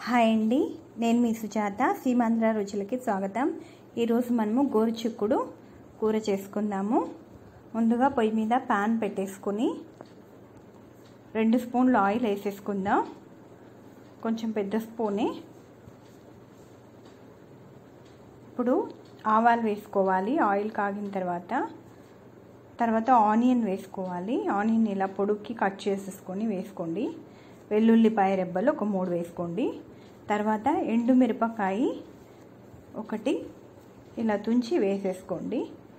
hi అండి నేను మీ సుజాత సీమాంధ్ర రుచులకి స్వాగతం ఈరోజు మనము గోరుచిక్కుడు కూర చేసుకుందాము ముందుగా పొయ్యి మీద ప్యాన్ పెట్టేసుకొని రెండు స్పూన్లు ఆయిల్ వేసేసుకుందాం కొంచెం పెద్ద స్పూనే ఇప్పుడు ఆవాలు వేసుకోవాలి ఆయిల్ కాగిన తర్వాత తర్వాత ఆనియన్ వేసుకోవాలి ఆనియన్ ఇలా పొడుక్కి కట్ చేసేసుకొని వేసుకోండి వెల్లుల్లిపాయ రెబ్బలు ఒక మూడు వేసుకోండి తర్వాత ఎండు మిరపకాయ ఒకటి ఇలా తుంచి వేసేసుకోండి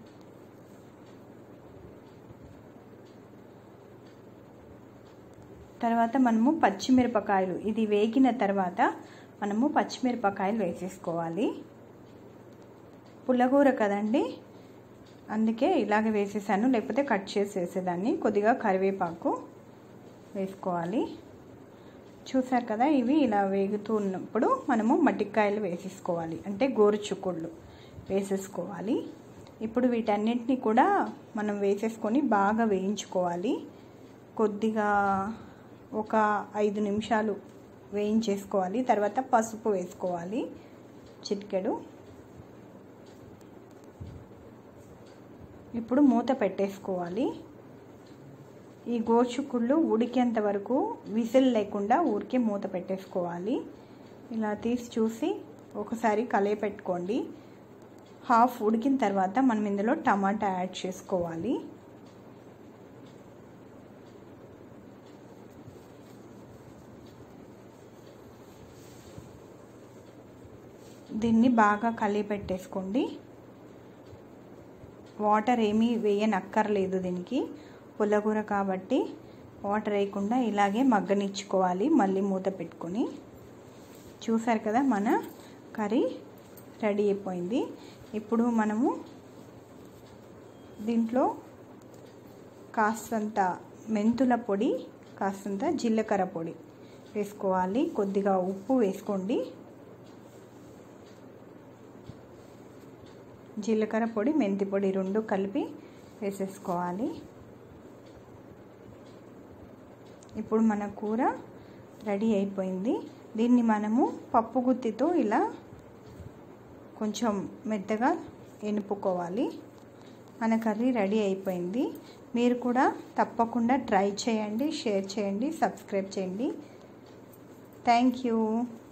తర్వాత మనము పచ్చిమిరపకాయలు ఇది వేగిన తర్వాత మనము పచ్చిమిరపకాయలు వేసేసుకోవాలి పుల్లగూర కదండి అందుకే ఇలాగ వేసేసాను లేకపోతే కట్ చేసి వేసేదాన్ని కొద్దిగా కరివేపాకు వేసుకోవాలి చూసారు కదా ఇవి ఇలా వేగుతూ ఉన్నప్పుడు మనము మట్టికాయలు వేసేసుకోవాలి అంటే గోరుచుక్కుళ్ళు వేసేసుకోవాలి ఇప్పుడు వీటన్నిటిని కూడా మనం వేసేసుకొని బాగా వేయించుకోవాలి కొద్దిగా ఒక ఐదు నిమిషాలు వేయించేసుకోవాలి తర్వాత పసుపు వేసుకోవాలి చిటికెడు ఇప్పుడు మూత పెట్టేసుకోవాలి ఈ గోచుకుళ్ళు ఉడికేంత వరకు విసిల్ లేకుండా ఊరికే మూత పెట్టేసుకోవాలి ఇలా తీసి చూసి ఒకసారి కలయి పెట్టుకోండి హాఫ్ ఉడికిన తర్వాత మనం ఇందులో టమాటా యాడ్ చేసుకోవాలి దీన్ని బాగా కలిగి పెట్టేసుకోండి వాటర్ ఏమీ వేయనక్కర్లేదు దీనికి పుల్లగూర కాబట్టి వాటర్ వేయకుండా ఇలాగే మగ్గనిచ్చుకోవాలి మళ్ళీ మూత పెట్టుకొని చూసారు కదా మన కర్రీ రెడీ అయిపోయింది ఇప్పుడు మనము దీంట్లో కాస్తంత మెంతుల పొడి కాస్తంత జీలకర్ర పొడి వేసుకోవాలి కొద్దిగా ఉప్పు వేసుకోండి జీలకర్ర పొడి మెంతి పొడి రెండు కలిపి వేసేసుకోవాలి ఇప్పుడు మన కూర రెడీ అయిపోయింది దీన్ని మనము పప్పు గుత్తితో ఇలా కొంచెం మెత్తగా ఎనుపుకోవాలి మన కర్రీ రెడీ అయిపోయింది మీరు కూడా తప్పకుండా ట్రై చేయండి షేర్ చేయండి సబ్స్క్రైబ్ చేయండి థ్యాంక్ యూ